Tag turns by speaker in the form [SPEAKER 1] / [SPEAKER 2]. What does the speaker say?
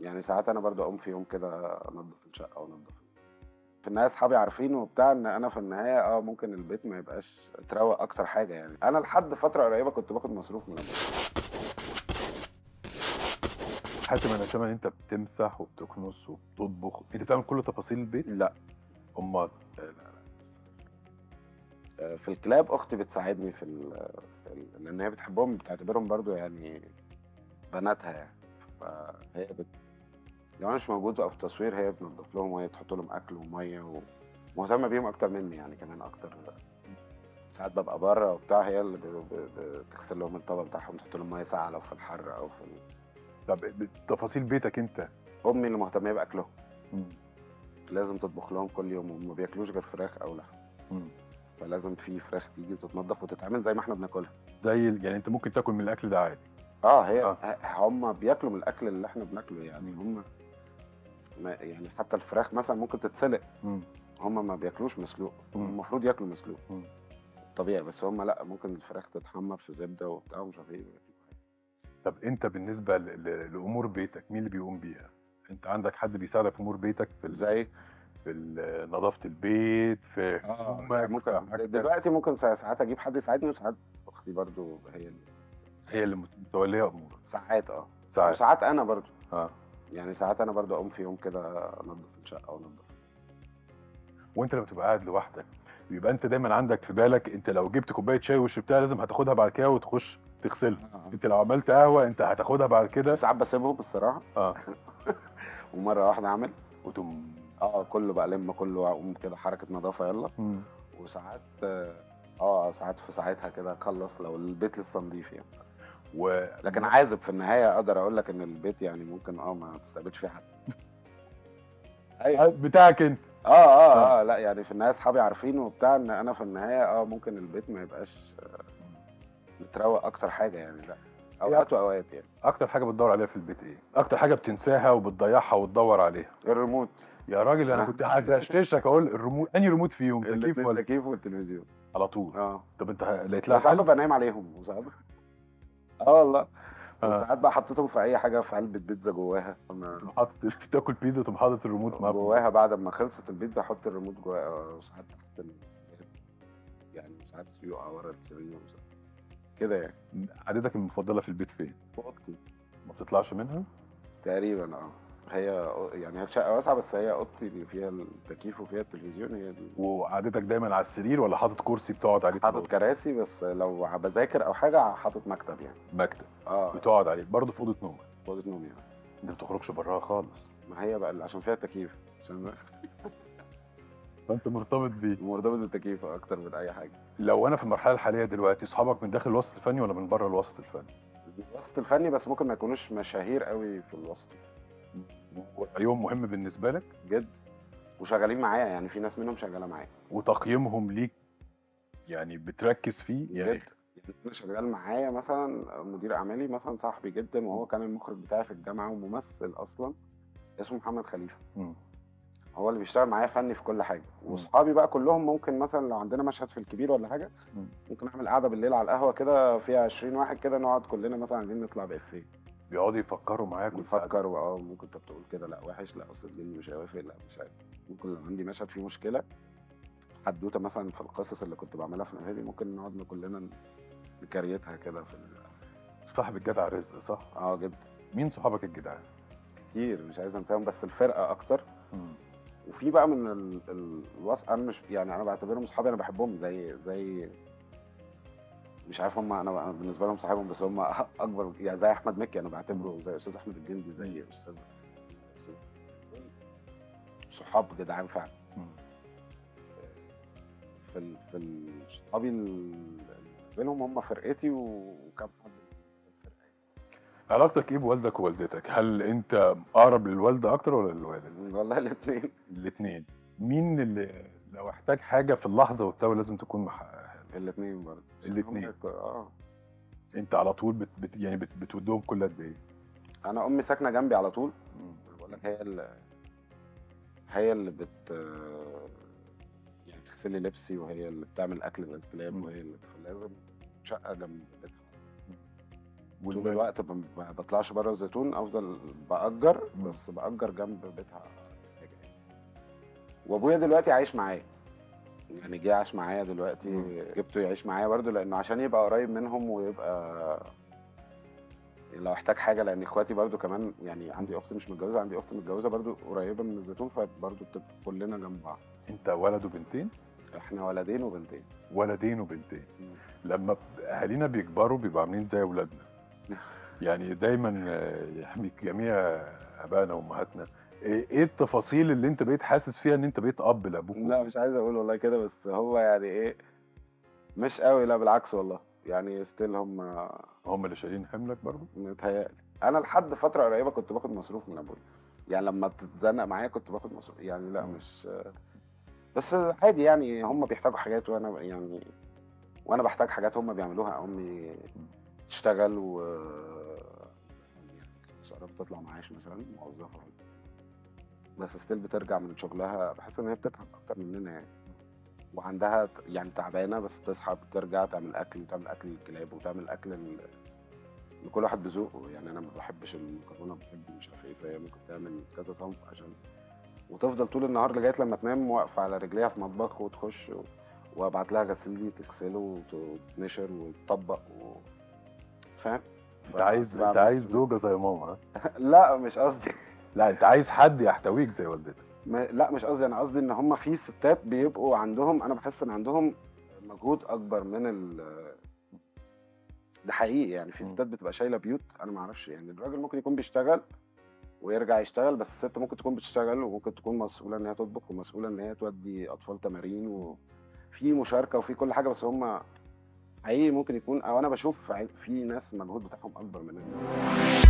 [SPEAKER 1] يعني ساعات انا برضو اقوم في يوم كده انضف الشقه وانضف في النهايه اصحابي عارفين وبتاع ان انا في النهايه اه ممكن البيت ما يبقاش تروق اكتر حاجه يعني انا لحد فتره قريبه كنت باخد مصروف من البيت
[SPEAKER 2] حاتم انا سامع ان انت بتمسح وبتكنس وبتطبخ انت بتعمل كل تفاصيل البيت
[SPEAKER 1] لا
[SPEAKER 2] امال
[SPEAKER 1] آه، في الكلاب اختي بتساعدني في, ال- في ال- لان هي بتحبهم بتعتبرهم برضو يعني بناتها يعني فهي بت... لو انا مش موجود او في التصوير هي بتنضف لهم وهي تحط لهم اكل وميه ومهتمه بيهم اكتر مني يعني كمان اكتر ساعات ببقى بره وبتاع هي اللي ب- ب- بتغسل لهم الطبق بتاعهم تحط لهم ميه ساقعه لو في الحر او في ال...
[SPEAKER 2] طب تفاصيل بيتك انت
[SPEAKER 1] امي اللي مهتمه باكلهم
[SPEAKER 2] مم.
[SPEAKER 1] لازم تطبخ لهم كل يوم وما بياكلوش غير فراخ او لحم
[SPEAKER 2] مم.
[SPEAKER 1] فلازم في فراخ تيجي وتتنضف وتتعمل زي ما احنا بناكلها
[SPEAKER 2] زي ال- يعني انت ممكن تاكل من الاكل ده عادي
[SPEAKER 1] اه هي
[SPEAKER 2] آه.
[SPEAKER 1] آه. هم بياكلوا من الاكل اللي احنا بناكله يعني هم ما يعني حتى الفراخ مثلا ممكن تتسلق
[SPEAKER 2] مم.
[SPEAKER 1] هم ما بياكلوش مسلوق
[SPEAKER 2] مم.
[SPEAKER 1] المفروض ياكلوا مسلوق
[SPEAKER 2] مم.
[SPEAKER 1] طبيعي بس هم لا ممكن الفراخ تتحمر في زبده وبتاع ومش عارف ايه
[SPEAKER 2] طب انت بالنسبه ل- ل- لامور بيتك مين اللي بيقوم بيها انت عندك حد بيساعدك في امور بيتك في ال-
[SPEAKER 1] زي
[SPEAKER 2] في ال- نظافه البيت في هدومك،
[SPEAKER 1] ممكن
[SPEAKER 2] في حاجتك.
[SPEAKER 1] دلوقتي ممكن سا- ساعات اجيب حد يساعدني وساعات اختي برضو هي اللي
[SPEAKER 2] هي اللي مت- متوليه امورك
[SPEAKER 1] ساعات اه
[SPEAKER 2] ساعات
[SPEAKER 1] وساعات انا برضو
[SPEAKER 2] اه
[SPEAKER 1] يعني ساعات انا برضو اقوم في يوم كده انضف الشقه وانضف
[SPEAKER 2] وانت لما تبقى قاعد لوحدك بيبقى انت دايما عندك في بالك انت لو جبت كوبايه شاي وشربتها لازم هتاخدها بعد كده وتخش تغسلها انت لو عملت قهوه انت هتاخدها بعد كده
[SPEAKER 1] ساعات بسيبهم الصراحه
[SPEAKER 2] اه
[SPEAKER 1] ومره واحده اعمل
[SPEAKER 2] وتقوم
[SPEAKER 1] اه كله بقى لم كله واقوم كده حركه نظافه يلا
[SPEAKER 2] مم.
[SPEAKER 1] وساعات اه آه، ساعات في ساعتها كده اخلص لو البيت لسه نضيف يعني
[SPEAKER 2] و...
[SPEAKER 1] لكن عازب في النهايه اقدر اقول لك ان البيت يعني ممكن اه ما تستقبلش فيه حد ايوه
[SPEAKER 2] بتاعك انت
[SPEAKER 1] اه اه اه لا يعني في النهايه اصحابي عارفين وبتاع ان انا في النهايه اه ممكن البيت ما يبقاش آه، متروق اكتر حاجه يعني لا اوقات واوقات يعني
[SPEAKER 2] اكتر حاجه بتدور عليها في البيت ايه اكتر حاجه بتنساها وبتضيعها وتدور عليها
[SPEAKER 1] الريموت
[SPEAKER 2] يا راجل انا
[SPEAKER 1] آه.
[SPEAKER 2] كنت هغششك اقول الريموت انهي ريموت فيهم تكييف
[SPEAKER 1] الاتنين
[SPEAKER 2] ولا
[SPEAKER 1] التكييف والتلفزيون
[SPEAKER 2] على طول
[SPEAKER 1] اه
[SPEAKER 2] طب انت لقيت لها
[SPEAKER 1] ساعات
[SPEAKER 2] حل
[SPEAKER 1] ببقى نايم عليهم وساعات اه والله
[SPEAKER 2] آه.
[SPEAKER 1] وساعات بقى حطيتهم في اي حاجه في علبه بيتزا جواها أنا
[SPEAKER 2] تقوم حاطط تاكل بيتزا تقوم حاطط الريموت معاك
[SPEAKER 1] جواها بعد ما خلصت البيتزا احط الريموت جواها وساعات تحت ال... يعني ساعات يقع ورا السرير وساعات- كده يعني
[SPEAKER 2] عادتك المفضله في البيت فين
[SPEAKER 1] في اوضتي
[SPEAKER 2] ما بتطلعش منها
[SPEAKER 1] تقريبا اه هي يعني هي شقه واسعه بس هي اوضتي اللي فيها التكييف وفيها التلفزيون هي اللي
[SPEAKER 2] وعادتك دايما على السرير ولا حاطط كرسي بتقعد عليه في
[SPEAKER 1] حاطط
[SPEAKER 2] الأوضة؟
[SPEAKER 1] كراسي بس لو بذاكر او حاجه حاطط مكتب يعني
[SPEAKER 2] مكتب
[SPEAKER 1] اه
[SPEAKER 2] بتقعد عليه برضه في اوضه نومك
[SPEAKER 1] في اوضه نومي يعني
[SPEAKER 2] انت ما بتخرجش براها خالص
[SPEAKER 1] ما هي بقى اللي- عشان فيها تكييف عشان
[SPEAKER 2] فانت مرتبط بيه
[SPEAKER 1] مرتبط بالتكييف اكتر من اي حاجه
[SPEAKER 2] لو انا في المرحله الحاليه دلوقتي اصحابك من داخل الوسط الفني ولا من بره الوسط الفني
[SPEAKER 1] الوسط الفني بس ممكن ما يكونوش مشاهير قوي في الوسط
[SPEAKER 2] ورأيهم مهم بالنسبه لك
[SPEAKER 1] جد وشغالين معايا يعني في ناس منهم شغاله معايا
[SPEAKER 2] وتقييمهم ليك يعني بتركز فيه يعني
[SPEAKER 1] جد يعني انا شغال معايا مثلا مدير اعمالي مثلا صاحبي جدا وهو كان المخرج بتاعي في الجامعه وممثل اصلا اسمه محمد خليفه
[SPEAKER 2] مم.
[SPEAKER 1] هو اللي بيشتغل معايا فني في كل حاجه واصحابي بقى كلهم ممكن مثلا لو عندنا مشهد في الكبير ولا حاجه
[SPEAKER 2] مم.
[SPEAKER 1] ممكن اعمل قعده بالليل على القهوه كده فيها 20 واحد كده نقعد كلنا مثلا عايزين نطلع بافيه
[SPEAKER 2] بيقعدوا يفكروا معاك ويساعدوك.
[SPEAKER 1] نفكر اه ممكن انت بتقول كده لا وحش لا استاذ جني مش هيوافق لا مش عارف ممكن لو عندي مشهد فيه مشكله حدوته مثلا في القصص اللي كنت بعملها في النادي ممكن نقعد كلنا نكريتها كده في ال-
[SPEAKER 2] صاحب الجدع رزق صح
[SPEAKER 1] اه جدا
[SPEAKER 2] مين صحابك الجدعان
[SPEAKER 1] كتير مش عايز انساهم بس الفرقه اكتر وفي بقى من ال... ال... الوصف انا مش يعني انا بعتبرهم اصحابي انا بحبهم زي زي مش عارف هم انا أنا بالنسبه لهم صاحبهم بس هم اكبر يعني زي احمد مكي انا بعتبره زي استاذ احمد الجندي زي استاذ أستاذ- صحاب جدعان فعلا
[SPEAKER 2] مم.
[SPEAKER 1] في ال... في ال- صحابي ال- بينهم هم فرقتي وكم حد في الفرقه
[SPEAKER 2] علاقتك ايه بوالدك ووالدتك هل انت اقرب للوالده اكتر ولا للوالد
[SPEAKER 1] والله الاثنين
[SPEAKER 2] الاثنين مين اللي لو احتاج حاجه في اللحظه والتو لازم تكون محققها
[SPEAKER 1] الاثنين برضه
[SPEAKER 2] الاتنين.
[SPEAKER 1] هم- اه
[SPEAKER 2] انت على طول بت... بت... يعني بت... بتودهم كل قد ايه
[SPEAKER 1] انا امي ساكنه جنبي على طول بقول لك هي اللي هي اللي بت يعني تغسل لي لبسي وهي اللي بتعمل اكل للكلاب
[SPEAKER 2] مم.
[SPEAKER 1] وهي اللي فلازم شقه جنب بيتها طول
[SPEAKER 2] وال-
[SPEAKER 1] الوقت ب- ما بطلعش بره الزيتون افضل باجر
[SPEAKER 2] مم.
[SPEAKER 1] بس باجر جنب بيتها حاجة يعني. وابويا دلوقتي عايش معايا يعني جه عاش معايا دلوقتي
[SPEAKER 2] مم.
[SPEAKER 1] جبته يعيش معايا برضو لانه عشان يبقى قريب منهم ويبقى لو احتاج حاجه لان اخواتي برضو كمان يعني عندي اخت مش متجوزه عندي اخت متجوزه برضو قريبه من الزيتون فبرضو بتبقى كلنا جنب بعض
[SPEAKER 2] انت ولد وبنتين
[SPEAKER 1] احنا ولدين وبنتين
[SPEAKER 2] ولدين وبنتين لما ب- اهالينا بيكبروا بيبقوا عاملين زي اولادنا يعني دايما آه، يحميك جميع ابائنا وامهاتنا ايه إيه التفاصيل اللي انت بقيت حاسس فيها ان انت بقيت اب لابوك
[SPEAKER 1] لا مش عايز اقول والله كده بس هو يعني ايه مش قوي لا بالعكس والله يعني ستيل هم
[SPEAKER 2] هم اللي شايلين حملك برضه
[SPEAKER 1] متهيألي انا لحد فتره قريبه كنت باخد مصروف من ابويا يعني لما تتزنق معايا كنت باخد مصروف يعني لا
[SPEAKER 2] مم.
[SPEAKER 1] مش بس عادي يعني هم بيحتاجوا حاجات وانا يعني وانا بحتاج حاجات هم بيعملوها امي تشتغل و يعني سارة بتطلع معاش مثلا موظفه بس ستيل بترجع من شغلها بحس ان هي بتتعب اكتر مننا يعني وعندها يعني تعبانه بس بتصحى بترجع تعمل اكل وتعمل اكل للكلاب وتعمل اكل ل- لكل واحد بذوقه يعني انا ما بحبش المكرونه بحب مش عارف ايه فهي ممكن تعمل كذا صنف عشان وتفضل طول النهار لغايه لما تنام واقفه على رجليها في مطبخ وتخش و... وابعت لها غسيل تغسله وت- وتنشر وتطبق و... فاهم؟
[SPEAKER 2] انت عايز
[SPEAKER 1] بعمل
[SPEAKER 2] انت عايز
[SPEAKER 1] سلوك.
[SPEAKER 2] زوجه زي ماما ها؟
[SPEAKER 1] لا مش قصدي
[SPEAKER 2] لا انت عايز حد يحتويك زي والدتك
[SPEAKER 1] ما لا مش قصدي انا قصدي ان هم في ستات بيبقوا عندهم انا بحس ان عندهم مجهود اكبر من ال ده حقيقي يعني في
[SPEAKER 2] مم.
[SPEAKER 1] ستات بتبقى شايله بيوت انا ما اعرفش يعني الراجل ممكن يكون بيشتغل ويرجع يشتغل بس الست ممكن تكون بتشتغل وممكن تكون مسؤوله ان هي تطبخ ومسؤوله ان هي تودي اطفال تمارين وفي مشاركه وفي كل حاجه بس هم حقيقي ممكن يكون او انا بشوف في ناس المجهود بتاعهم اكبر مننا